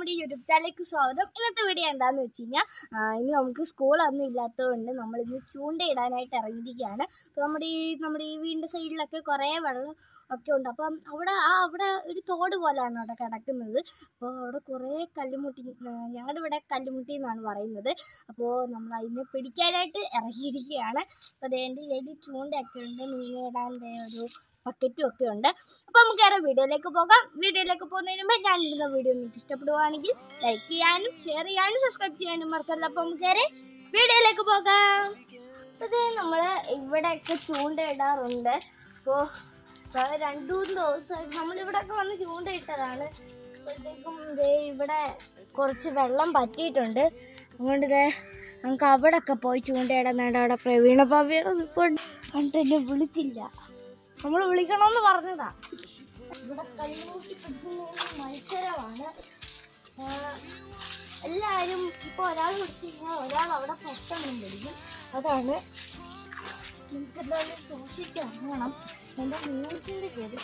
നമ്മുടെ ഈ യൂട്യൂബ് ചാനലിലേക്ക് സ്വാഗതം ഇന്നത്തെ വീഡിയോ എന്താണെന്ന് വെച്ച് കഴിഞ്ഞാൽ ഇനി നമുക്ക് സ്കൂളൊന്നും ഇല്ലാത്തതുകൊണ്ട് നമ്മൾ ഇന്ന് ചൂണ്ടയിടാനായിട്ട് ഇറങ്ങിയിരിക്കുകയാണ് അപ്പോൾ നമ്മുടെ ഈ നമ്മുടെ ഈ വീടിൻ്റെ സൈഡിലൊക്കെ കുറേ വെള്ളം ഒക്കെ ഉണ്ട് അപ്പം അവിടെ ആ അവിടെ ഒരു തോട് പോലെയാണ് അവിടെ കിടക്കുന്നത് അപ്പോൾ അവിടെ കുറേ കല്ലുമുട്ടി ഞങ്ങളുടെ ഇവിടെ കല്ലുമുട്ടി എന്നാണ് പറയുന്നത് അപ്പോൾ നമ്മൾ അതിനെ പിടിക്കാനായിട്ട് ഇറങ്ങിയിരിക്കുകയാണ് അപ്പോൾ അതേ എൻ്റെ കയ്യിൽ ചൂണ്ടയൊക്കെ ഉണ്ട് മീനിടാൻ ദേ ഒരു ബക്കറ്റും ഒക്കെ ഉണ്ട് അപ്പോൾ നമുക്ക് വേറെ വീഡിയോയിലേക്ക് പോകാം വീഡിയോയിലേക്ക് പോകുന്നതിന് മുമ്പ് ഞാൻ ഇടുന്ന വീഡിയോ നിങ്ങൾക്ക് ഇഷ്ടപ്പെടുവാണെങ്കിൽ ലൈക്ക് ചെയ്യാനും ഷെയർ ചെയ്യാനും സബ്സ്ക്രൈബ് ചെയ്യാനും മറക്കരുത് അപ്പോൾ നമുക്ക് വേറെ വീഡിയോയിലേക്ക് പോകാം അത് നമ്മൾ ഇവിടെയൊക്കെ ചൂണ്ടയിടാറുണ്ട് അപ്പോൾ രണ്ടു മൂന്ന് ദിവസമായിട്ട് നമ്മളിവിടെയൊക്കെ വന്ന് ചൂണ്ടയിട്ടതാണ് അപ്പോഴത്തേക്കും ദേ ഇവിടെ കുറച്ച് വെള്ളം പറ്റിയിട്ടുണ്ട് അതുകൊണ്ട് ദേ നമുക്ക് അവിടെയൊക്കെ പോയി ചൂണ്ടയിടുന്നുണ്ട് അവിടെ പ്രവീണ ഭാവിയുടെ ഇപ്പോൾ കണ്ട് എന്നെ വിളിച്ചില്ല നമ്മൾ വിളിക്കണമെന്ന് പറഞ്ഞതാ ഇവിടെ കല്ലുകൂട്ടി പിടിക്കുന്ന മത്സരമാണ് ആ, എല്ലാവരും ഇപ്പൊ ഒരാൾ പിടിച്ചു കഴിഞ്ഞാൽ ഒരാൾ അവിടെ ഫസ്റ്റ് പിടിക്കും അതാണ് നമുക്കെല്ലാവരും സൂക്ഷിച്ച് ഇറങ്ങണം എൻ്റെ മ്യൂസിൻ്റെ പേര്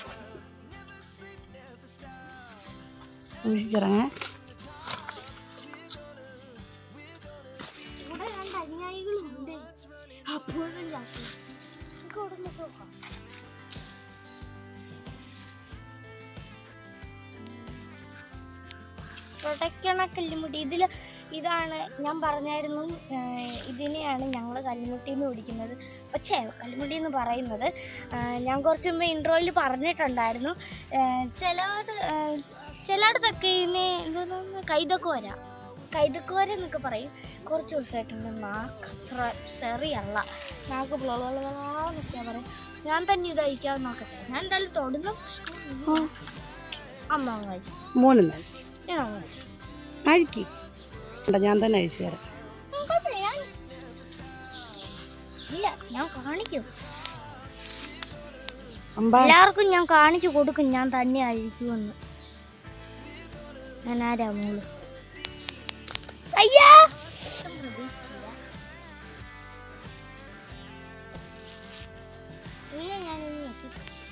സൂക്ഷിച്ചിറങ്ങേ ഇവിടെ രണ്ട് അനുയായികളുണ്ട് അപ്പോഴും ചാക്കി നമുക്ക് അവിടെ നിന്ന് നോക്കാം പ്രൊട്ടക്കണ കല്ലുമുട്ടി ഇതിൽ ഇതാണ് ഞാൻ പറഞ്ഞായിരുന്നു ഏഹ് ഇതിനെയാണ് ഞങ്ങൾ കല്ലുമുട്ടി എന്ന് വിളിക്കുന്നത് പക്ഷേ കല്ലുമുട്ടി എന്ന് പറയുന്നത് ഏഹ് ഞാൻ കുറച്ച് മുമ്പ് ഇൻട്രോയിൽ പറഞ്ഞിട്ടുണ്ടായിരുന്നു ഏഹ് ചിലത് ഏഹ് ചിലയിടത്തൊക്കെ ഇതിനെ എന്തോന്ന് കൈതക്കോര കൈതക്കോര എന്നൊക്കെ പറയും കുറച്ച് ദിവസമായിട്ടുണ്ട് നാക്ക് അത്ര സെറിയല്ല നാക്ക് ബ്ലോളൊക്കെയാ പറയും ഞാൻ തന്നെ ഇത് അയക്കാൻ നോക്കട്ടെ ഞാൻ എന്തായാലും തൊടുന്ന അമ്മ അങ്ങ് കഴിക്കും മൂന്ന് നാൾ ഞാൻ അങ്ങ് കഴിക്കും അഴിക്കും ഉണ്ടോ ഞാൻ തന്നെ അഴിച്ചു തരാം ഉം, കുഴപ്പമില്ല, ഞാൻ ഇല്ല ഞാൻ കാണിക്കും അമ്പ എല്ലാവർക്കും ഞാൻ കാണിച്ചു കൊടുക്കും ഞാൻ തന്നെ അഴിക്കുമെന്ന് ഞാൻ ആരാ മോള് അയ്യാ ഇല്ല, ഞാനിനി നോക്കി.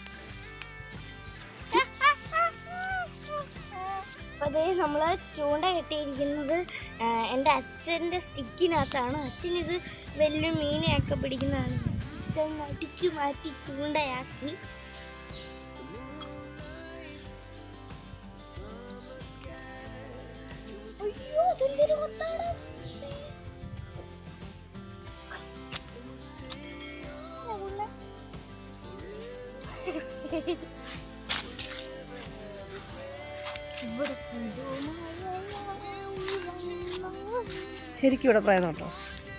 അപ്പൊ അതേ നമ്മള് ചൂണ്ട കെട്ടിയിരിക്കുന്നത് ആ, എൻ്റെ അച്ഛൻ്റെ സ്റ്റിക്കിനകത്താണ് അച്ഛൻ ഇത് വലിയ മീനെയൊക്കെ പിടിക്കുന്നതാണ് ഇതൊന്ന് അടിച്ചു മാറ്റി ചൂണ്ടയാക്കി അയ്യോ ഇതെന്തൊരു കൊത്താണ് ഇവിടെ ശരിക്കും ഇവിടെ പ്രേതം കേട്ടോ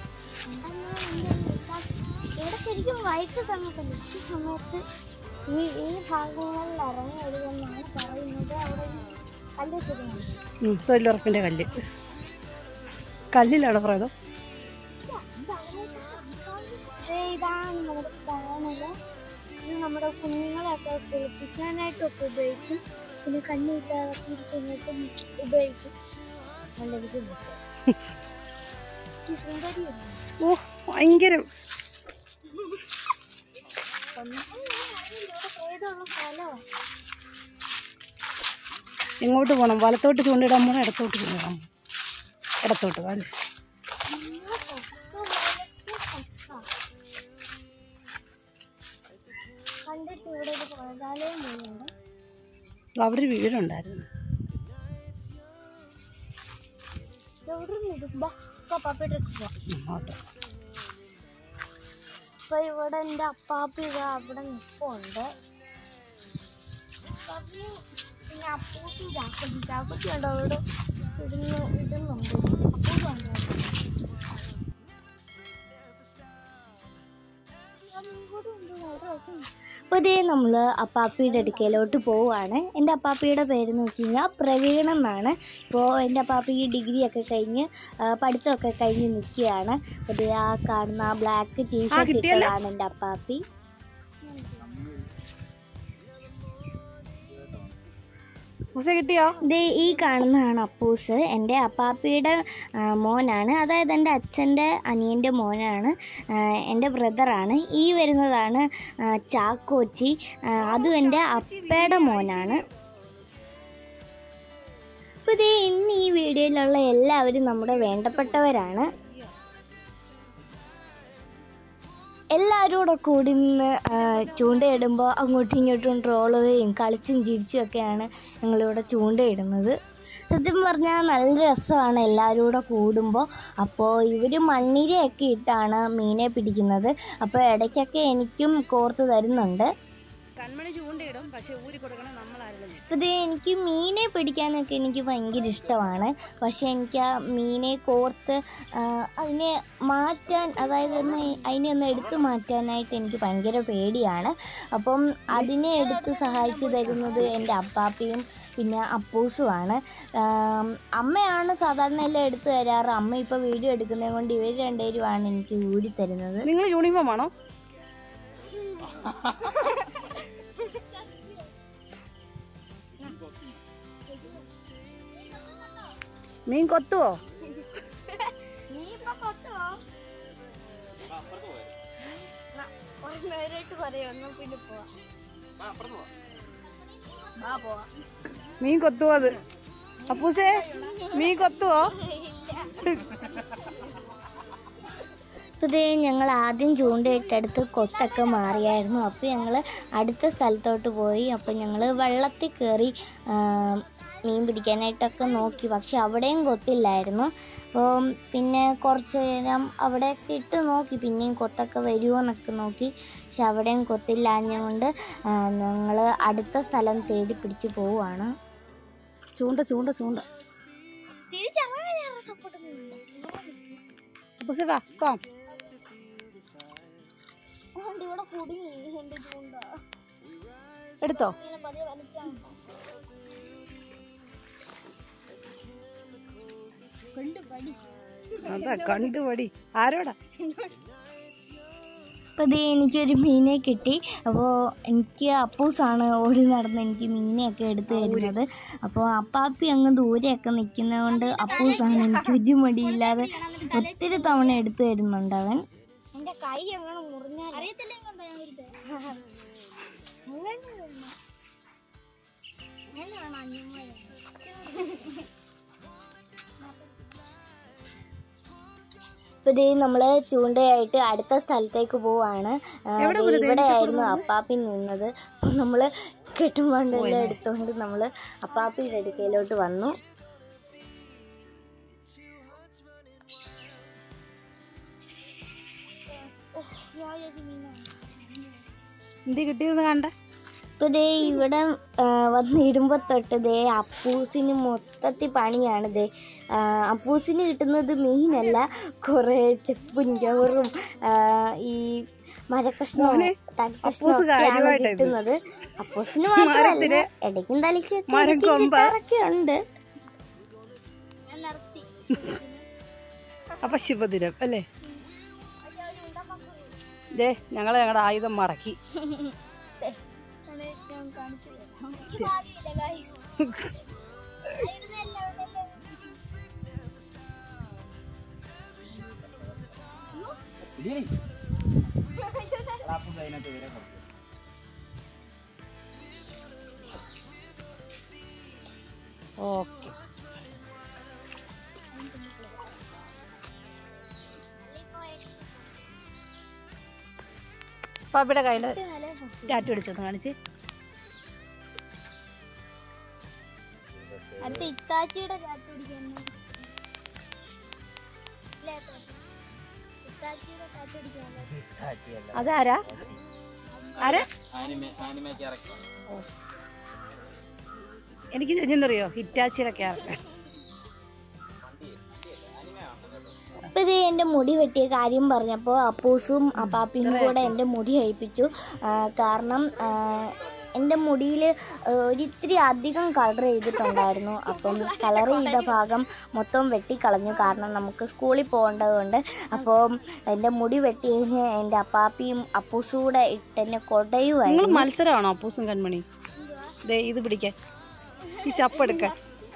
ഇവിടെ ശരിക്കും വൈകിട്ട് സമയത്തല്ല ഈ സമയത്ത് ഈ ഈ ഭാഗങ്ങളിൽ ഇറങ്ങി വരുമെന്നാണ് പറയുന്നത് അവിടെ ഈ കല്ല് വെച്ചിരുന്നത് തൊഴിലുറപ്പിൻ്റെ കല്ല് കല്ലിലാണ് പ്രേതം ഇതാണ് നമ്മുടെ ചാനല് ഇത് നമ്മുടെ കുഞ്ഞുങ്ങളെയൊക്കെ കുളിപ്പിക്കാനായിട്ടൊക്കെ ഉപയോഗിക്കും പിന്നെ കണ്ണിട്ടാക്കിയിരിക്കുന്നതും ഉപയോഗിക്കും നല്ല ബുദ്ധിമുട്ട് ഈ സുന്ദരിയല്ലേ ഓ ഭയങ്കരം ഏതുള്ള സ്ഥലമാണ് എങ്ങോട്ട് പോകണം വലത്തോട്ട് ചൂണ്ടിടാൻ പോകണം ഇടത്തോട്ട് ചൂണ്ടിടാൻ പോകണം ഇടത്തോട്ട് വാല് കണ്ടിട്ട് ഇവിടെ ഒരു പുഴകാലയും വീടുണ്ട് അവിടെ ഒരു വീടുണ്ടായിരുന്നു ഇവിടെ നിടുമ്പോ പപ്പയുടെ പോവാം അങ്ങോട്ട് അപ്പൊ ഇവിടെ എൻ്റെ അപ്പാപ്പി ഇത് അവിടെ നിൽപ്പുണ്ട് അപ്പാപ്പിയും പിന്നെ അപ്പൂപ്പി ചാക്കത്തി ചാക്കത്തി ഉണ്ട് അവിടെ ഇടുന്നു ഇടുന്നുണ്ട് അപ്പൂപ്പ അപ്പോൾ ഇതേ നമ്മൾ അപ്പാപ്പിയുടെ അടുക്കയിലോട്ട് പോവുകയാണ് എൻ്റെ അപ്പാപ്പിയുടെ പേരെന്ന് വെച്ച് കഴിഞ്ഞാൽ പ്രവീൺ എന്നാണ് ഇപ്പോൾ എൻ്റെ അപ്പാപ്പി ഡിഗ്രി ഒക്കെ കഴിഞ്ഞ് ആ, പഠിത്തമൊക്കെ കഴിഞ്ഞ് നിൽക്കുകയാണ് അപ്പോൾ ദേ ആ കാണുന്ന ആ ബ്ലാക്ക് ടീഷർട്ട് കിട്ടിയല്ലോ. ഇട്ടതാണ് എൻ്റെ അപ്പാപ്പി മുസ കിട്ടിയോ ദേ ഈ കാണുന്നതാണ് അപ്പൂസ് എൻ്റെ അപ്പാപ്പിയുടെ ആ, മോനാണ് അതായത് എൻ്റെ അച്ഛൻ്റെ അനിയൻ്റെ മോനാണ് ആ, എൻ്റെ ബ്രദറാണ് ഈ വരുന്നതാണ് ആ, ചാക്കോച്ചി ആ, അതും എൻ്റെ അപ്പയുടെ മോനാണ് അപ്പോൾ ഇത് ഇന്ന് ഈ വീഡിയോയിലുള്ള എല്ലാവരും നമ്മുടെ വേണ്ടപ്പെട്ടവരാണ് എല്ലാവരും കൂടെ കൂടി നിന്ന് ആ, ചൂണ്ടയിടുമ്പോൾ അങ്ങോട്ടും ഇങ്ങോട്ടും ട്രോളുകയും കളിച്ചും ചിരിച്ചും ഒക്കെയാണ് ഞങ്ങളിവിടെ ചൂണ്ടയിടുന്നത് സത്യം പറഞ്ഞാൽ നല്ല രസമാണ് എല്ലാവരും കൂടെ കൂടുമ്പോൾ അപ്പോൾ ഇവർ മണ്ണിരയൊക്കെ ഇട്ടാണ് മീനെ പിടിക്കുന്നത് അപ്പോൾ ഇടയ്ക്കൊക്കെ എനിക്കും കോർത്ത് തരുന്നുണ്ട് കൺമണി ചൂണ്ടയിടും പക്ഷെ ഊരി കൊടുക്കണം നമ്മളായിരുന്നു അപ്പോൾ ഇത് എനിക്ക് മീനെ പിടിക്കാനൊക്കെ എനിക്ക് ഭയങ്കര ഇഷ്ടമാണ് പക്ഷേ എനിക്ക് ആ മീനെ കോർത്ത് ആ, അതിനെ മാറ്റാൻ അതായത് ഒന്ന് അതിനെ ഒന്ന് എടുത്തു മാറ്റാനായിട്ട് എനിക്ക് ഭയങ്കര പേടിയാണ് അപ്പം അതിനെ എടുത്ത് സഹായിച്ചു തരുന്നത് എൻ്റെ അപ്പാപ്പയും പിന്നെ അപ്പൂസുമാണ് ആം, അമ്മയാണ് സാധാരണ എല്ലാം എടുത്തു തരാറ് അമ്മ ഇപ്പോൾ വീഡിയോ എടുക്കുന്നത് കൊണ്ട് ഇവർ രണ്ടുപേരുമാണ് എനിക്ക് ഊരി തരുന്നത് നിങ്ങൾ യൂണിഫോം ആണോ മീൻ കൊത്തുവോ നീ ഇപ്പൊ കൊത്തുവോ നേരിട്ട് പറയാം പിന്നെ പോവാം ആ പോവാം മീൻ കൊത്തുവോ അത് അപ്പൂസേ മീൻ കൊത്തുവോ ഇതേ ഞങ്ങൾ ആദ്യം ചൂണ്ടയിട്ടടുത്ത് കൊത്തൊക്കെ മാറിയായിരുന്നു അപ്പോൾ ഞങ്ങൾ അടുത്ത സ്ഥലത്തോട്ട് പോയി അപ്പോൾ ഞങ്ങൾ വെള്ളത്തിൽ കയറി ആ, മീൻ പിടിക്കാനായിട്ടൊക്കെ നോക്കി പക്ഷെ അവിടെയും കൊത്തില്ലായിരുന്നു അപ്പോൾ പിന്നെ കുറച്ച് നേരം അവിടെയൊക്കെ ഇട്ട് നോക്കി പിന്നെയും കൊത്തൊക്കെ വരുമോ എന്നൊക്കെ നോക്കി പക്ഷെ അവിടെയും കൊത്തില്ലാഞ്ഞുകൊണ്ട് ഞങ്ങൾ അടുത്ത സ്ഥലം തേടി പിടിച്ച് പോവുകയാണ് ചൂണ്ട ചൂണ്ട ചൂണ്ട അപ്പൂസേ വാ പോം ഇവിടെ കുടുങ്ങി എൻ്റെ ചൂണ്ട എടുത്തോ ഇങ്ങനെ പതിയെ വലിച്ചാൽ കൊണ്ട് പടി അതാ കണ്ടുപടി ആരോടാ അപ്പോൾ ഇത് എനിക്കൊരു മീനെ കിട്ടി അപ്പോൾ എനിക്ക് അപ്പൂസാണ് ഓടി നടന്ന് എനിക്ക് മീനെയൊക്കെ എടുത്തു തരുന്നത് അപ്പോൾ അപ്പാപ്പി അങ്ങ് ദൂരെയൊക്കെ നിൽക്കുന്നത് കൊണ്ട് അപ്പൂസാണ് എനിക്ക് ഒരു മടിയില്ലാതെ ഒത്തിരി തവണ എടുത്തു തരുന്നുണ്ട് അവൻ എൻ്റെ കൈ അങ്ങനെ മുറിഞ്ഞാൽ അറിയത്തില്ല ഇപ്പൊ ദേ നമ്മള് ചൂണ്ടയായിട്ട് അടുത്ത സ്ഥലത്തേക്ക് പോവാണ് ആ, എവിടെ ദേ പോയത്? ഇവിടെയായിരുന്നു അപ്പാപ്പി നിന്നത് അപ്പൊ നമ്മള് കെട്ടുമണ്ടെല്ലാം എടുത്തോണ്ട് നമ്മള് അപ്പാപ്പിയുടെ അടുക്കയിലോട്ട് വന്നു എന്തി കിട്ടിയെന്ന് കണ്ട ഇപ്പൊ ദേ ഇവിടെ ആ, വന്ന് ഇടുമ്പോ തൊട്ട് ദേ അപ്പൂസിന് മൊത്തത്തിൽ പണിയാണ് ദേ ആ, അപ്പൂസിന് കിട്ടുന്നത് മീനല്ല കുറേ ചെപ്പും ചോറും ആ, ഈ മരക്കഷ്ണവും മോനെ, തടിക്കഷ്ണവും അപ്പൂസ് ഒക്കെയാണ് കാര്യമായിട്ടാ ഇത്. കിട്ടുന്നത് അപ്പൂസിന് മാത്രമല്ല മരത്തില് ഇടയ്ക്കും തലയ്ക്കും മരം കൊമ്പ്. ഉണ്ട് അപ്പൊ ശുഭദിനം അല്ലേ ദേ ഞങ്ങളെ ഞങ്ങളുടെ ആയുധം മടക്കി ഓക്കെ പാപ്പിയുടെ കയ്യിൽ ടാറ്റു അടിച്ചൊന്ന് കാണിച്ച് അടുത്ത ഇത്താച്ചിയുടെ കാറ്റ് പിടിക്കാൻ ഇത്താച്ചിയുടെ കാറ്റ് പിടിക്കാൻ അതാരാ ആരാ എനിക്ക് ചെന്നറിയോ ഹിറ്റാച്ചിയുടെ ക്യാരക്ടർ അപ്പോൾ ഇത് എൻ്റെ മുടി വെട്ടിയ കാര്യം പറഞ്ഞപ്പോൾ അപ്പൂസും അപ്പാപ്പിയും കൂടെ എൻ്റെ മുടി കഴിപ്പിച്ചു ആ, കാരണം ആ, എൻ്റെ മുടിയിൽ ഒരിത്തിരി അധികം കളർ ചെയ്തിട്ടുണ്ടായിരുന്നു അപ്പം കളർ ചെയ്ത ഭാഗം മൊത്തം വെട്ടിക്കളഞ്ഞു കാരണം നമുക്ക് സ്കൂളിൽ പോകേണ്ടതുകൊണ്ട് അപ്പോൾ എൻ്റെ മുടി വെട്ടി കഴിഞ്ഞ് എൻ്റെ അപ്പാപ്പിയും അപ്പൂസും കൂടെ ഇട്ടെന്നെ നിങ്ങൾ കൊടയുമായിരുന്നു മത്സരമാണോ അപ്പൂസും കൺമണി ദേ ഇത് പിടിക്കാൻ ഈ ചപ്പെടുക്കാൻ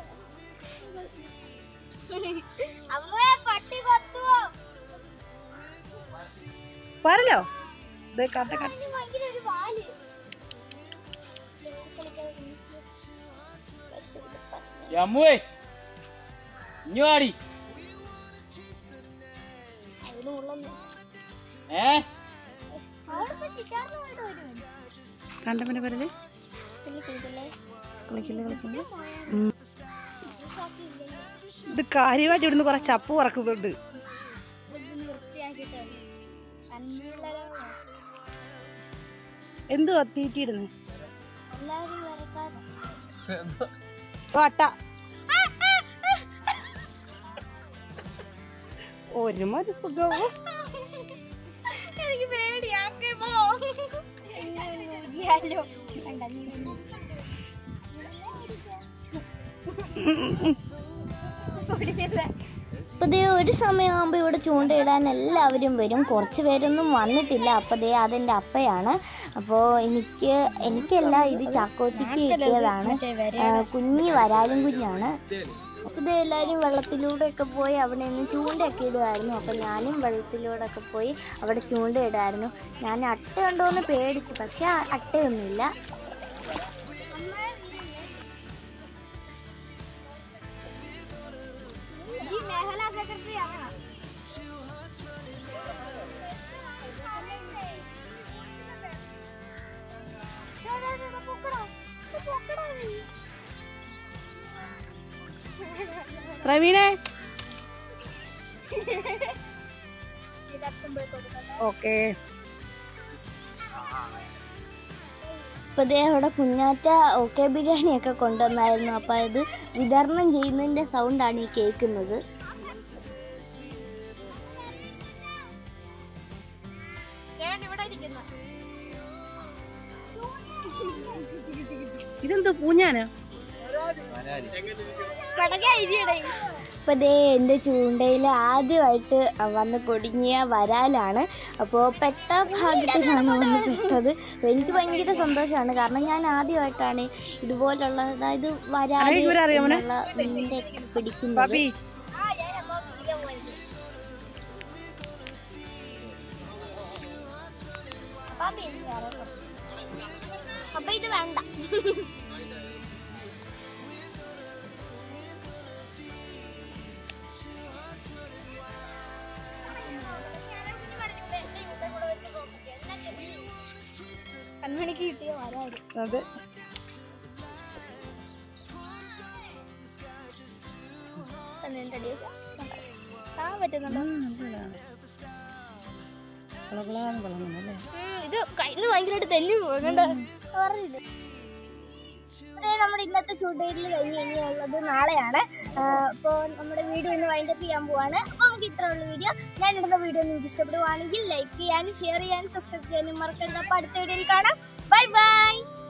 പറലോ ദേ കട്ട കട്ട അമ്മുവേ ഇഞ്ഞുവാടി അതിന് ഉള്ളൊന്നും ഏ അവിടെ പറ്റിക്കാരനായിട്ട് വരും കണ്ടപ്പനെ പറയല് പിന്നെ ചെയ്തില്ലേ കളിക്കില്ല കളിക്കില്ല ഇതൊക്കെ ഇത് കാര്യമായിട്ട് ഇവിടുന്ന് കുറെ ചപ്പ് പറക്കുന്നുണ്ട് വൃത്തിയാക്കിട്ട് കണ്ണുള്ളതാണ് എന്തുവാ തീറ്റിയിടുന്നത് എല്ലാവരും വരക്കാറ് വട്ട ഒരുമാതിരി സുഖവും എനിക്ക് പേടിയാക്കേ പോ ഊരിയാലോ കണ്ട നീ അപ്പോൾ ദേ ഒരു സമയമാകുമ്പോൾ ഇവിടെ ചൂണ്ടയിടാൻ എല്ലാവരും വരും കുറച്ച് പേരൊന്നും വന്നിട്ടില്ല അപ്പോൾ ദേ അതെൻ്റെ അപ്പയാണ് അപ്പോൾ എനിക്ക് എനിക്കല്ല ഇത് ചാക്കോച്ചിക്ക് കിട്ടിയതാണ് ആ, കുഞ്ഞി വരാലും കുഞ്ഞാണ് അപ്പോൾ ഇത് എല്ലാവരും വെള്ളത്തിലൂടെ ഒക്കെ പോയി അവിടെ നിന്ന് ചൂണ്ടയൊക്കെ ഇടുമായിരുന്നു അപ്പോൾ ഞാനും വെള്ളത്തിലൂടെ ഒക്കെ പോയി അവിടെ ചൂണ്ടയിടായിരുന്നു ഞാൻ അട്ട ഉണ്ടോ എന്ന് പേടിച്ചു പക്ഷേ ആ അട്ടയൊന്നുമില്ല പ്രവീണേ ഓക്കേ അപ്പോൾ ദേ അവിടെ കുഞ്ഞാറ്റ ഓക്കെ ബിരിയാണിയൊക്കെ കൊണ്ടുവന്നായിരുന്നു അപ്പോൾ ഇത് വിതരണം ചെയ്യുന്നതിൻ്റെ സൗണ്ടാണ് ഈ കേൾക്കുന്നത് ഇതെന്തോ പൂഞ്ഞാനോ അപ്പോൾ ദേ എൻ്റെ ചൂണ്ടയിൽ ആദ്യമായിട്ട് വന്ന് കൊടുങ്ങിയ വരാലാണ് അപ്പോൾ പെട്ട ഭാഗ്യത്തിലാണ് വന്ന് പെട്ടത് അപ്പോൾ എനിക്ക് ഭയങ്കര സന്തോഷമാണ് കാരണം ഞാൻ ആദ്യമായിട്ടാണ് ഇതുപോലുള്ള അതായത് വരാൽ അരേ ഇവരെ അറിയാമോ മോനെ? എന്നുള്ള മീനിനെ പിടിക്കുന്നത് പാപ്പി അപ്പൊ ഇത് വേണ്ട കൺമണിക്ക് കിട്ടിയ വരാറ് അതെ കാണാൻ പറ്റുന്നുണ്ടോ കളകളാന്ന് കളങ്ങുന്നല്ലേ ഉം, ഇത് കയ്യിൽ ഭയങ്കരമായിട്ട് തെന്നി പോകണ്ട പറഞ്ഞില്ല നമ്മുടെ ഇന്നത്തെ ചൂണ്ടയിൽ കഴിഞ്ഞ് കഴിഞ്ഞുള്ളത് നാളെയാണ് അപ്പോൾ നമ്മുടെ വീഡിയോ ഇന്ന് വൈൻഡപ്പ് ചെയ്യാൻ പോവാണ് അപ്പോൾ നമുക്ക് ഇത്ര ഉള്ള വീഡിയോ ഞാൻ ഇടുന്ന വീഡിയോ നിങ്ങൾക്ക് ഇഷ്ടപ്പെടുവാണെങ്കിൽ ലൈക്ക് ചെയ്യാനും ഷെയർ ചെയ്യാനും സബ്സ്ക്രൈബ് ചെയ്യാനും മറക്കരുത് അപ്പോൾ അടുത്ത വീഡിയോയിൽ കാണാം ബൈ ബൈ